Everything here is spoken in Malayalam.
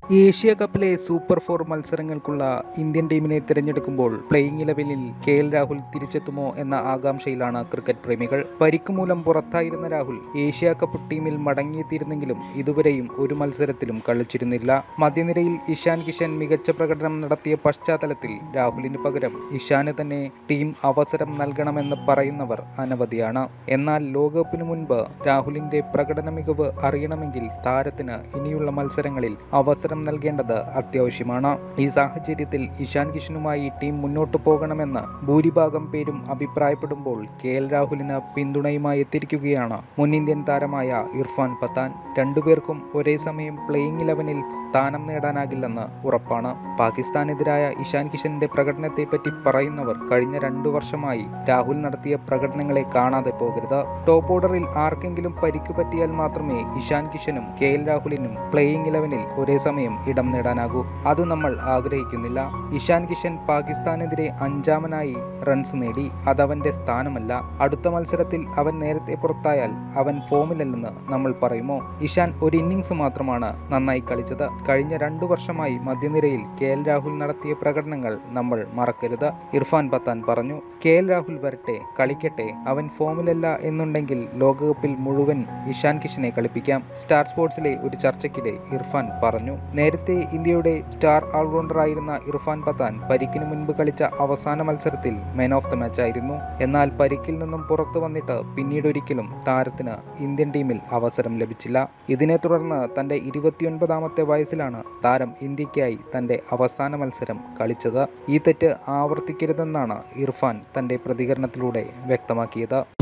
ഏഷ്യ കപ്പിലെ സൂപ്പർ ഫോർ മത്സരങ്ങൾക്കുള്ള ഇന്ത്യൻ ടീമിനെ തിരഞ്ഞെടുക്കുമ്പോൾ പ്ലേയിങ് ഇലവനിൽ കെ എൽ രാഹുൽ തിരിച്ചെത്തുമോ എന്ന ആകാംക്ഷയിലാണ് ക്രിക്കറ്റ് പ്രേമികൾ പരിക്ക് മൂലം പുറത്തായിരുന്ന രാഹുൽ ഏഷ്യ കപ്പ് ടീമിൽ മടങ്ങിയെത്തിയിരുന്നെങ്കിലും ഇതുവരെയും ഒരു മത്സരത്തിലും കളിച്ചിരുന്നില്ല മധ്യനിരയിൽ ഇഷാൻ കിഷൻ മികച്ച പ്രകടനം നടത്തിയ പശ്ചാത്തലത്തിൽ രാഹുലിന് പകരം ഇഷാന് തന്നെ ടീം അവസരം നൽകണമെന്ന് പറയുന്നവർ അനവധിയാണ് എന്നാൽ ലോകകപ്പിന് മുൻപ് രാഹുലിന്റെ പ്രകടന മികവ് അറിയണമെങ്കിൽ താരത്തിന് ഇനിയുള്ള മത്സരങ്ങളിൽ അവസരം നൽകേണ്ടത് അത്യാവശ്യമാണ് ഈ സാഹചര്യത്തിൽ ഇഷാൻ കിഷനുമായി ടീം മുന്നോട്ടു പോകണമെന്ന് ഭൂരിഭാഗം പേരും അഭിപ്രായപ്പെടുമ്പോൾ കെ എൽ രാഹുലിന് പിന്തുണയുമായി എത്തിയിരിക്കുകയാണ് മുൻ ഇന്ത്യൻ താരമായ ഇർഫാൻ പത്താൻ രണ്ടുപേർക്കും ഒരേ സമയം പ്ലേയിങ് ഇലവനിൽ സ്ഥാനം നേടാനാകില്ലെന്ന് ഉറപ്പാണ് പാകിസ്ഥാനെതിരായ ഇഷാൻ കിഷന്റെ പ്രകടനത്തെപ്പറ്റി പറയുന്നവർ കഴിഞ്ഞ രണ്ടു വർഷമായി രാഹുൽ നടത്തിയ പ്രകടനങ്ങളെ കാണാതെ പോകരുത് ടോപ്പ് ഓർഡറിൽ ആർക്കെങ്കിലും പരിക്ക് പറ്റിയാൽ മാത്രമേ ഇഷാൻ കിഷനും കെ എൽ രാഹുലിനും പ്ലേയിങ് ഇലവനിൽ ഒരേ സമയം ഇടം നേടാനാകൂ അത് നമ്മൾ ആഗ്രഹിക്കുന്നില്ല ഇഷാൻ കിഷൻ പാകിസ്ഥാനെതിരെ അഞ്ചാമനായി റൺസ് നേടി അതവന്റെ സ്ഥാനമല്ല അടുത്ത മത്സരത്തിൽ അവൻ നേരത്തെ പുറത്തായാൽ അവൻ ഫോമിലല്ലെന്ന് നമ്മൾ പറയുമോ ഇഷാൻ ഒരു ഇന്നിങ്സ് മാത്രമാണ് നന്നായി കളിച്ചത് കഴിഞ്ഞ രണ്ടു വർഷമായി മധ്യനിരയിൽ കെ എൽ രാഹുൽ നടത്തിയ പ്രകടനങ്ങൾ നമ്മൾ മറക്കരുത് ഇർഫാൻ പത്താൻ പറഞ്ഞു കെ എൽ രാഹുൽ വരട്ടെ കളിക്കട്ടെ അവൻ ഫോമിലല്ല എന്നുണ്ടെങ്കിൽ ലോകകപ്പിൽ മുഴുവൻ ഇഷാൻ കിഷനെ കളിപ്പിക്കാം സ്റ്റാർ സ്പോർട്സിലെ ഒരു ചർച്ചയ്ക്കിടെ ഇർഫാൻ പറഞ്ഞു നേരത്തെ ഇന്ത്യയുടെ സ്റ്റാർ ഓൾറൗണ്ടറായിരുന്ന ഇർഫാൻ പത്താൻ പരിക്കിന് മുൻപ് കളിച്ച അവസാന മത്സരത്തിൽ മാൻ ഓഫ് ദ മാച്ച് ആയിരുന്നു എന്നാൽ പരിക്കിൽ നിന്നും പുറത്തു വന്നിട്ട് പിന്നീട് ഒരിക്കലും താരത്തിന് ഇന്ത്യൻ ടീമിൽ അവസരം ലഭിച്ചില്ല ഇതിനെ തുടർന്ന് തൻ്റെ ഇരുപത്തിയൊൻപതാമത്തെ വയസ്സിലാണ് താരം ഇന്ത്യക്കായി തൻ്റെ അവസാന മത്സരം കളിച്ചത് ഈ തെറ്റ് ആവർത്തിക്കരുതെന്നാണ് ഇർഫാൻ തൻ്റെ പ്രതികരണത്തിലൂടെ വ്യക്തമാക്കിയത്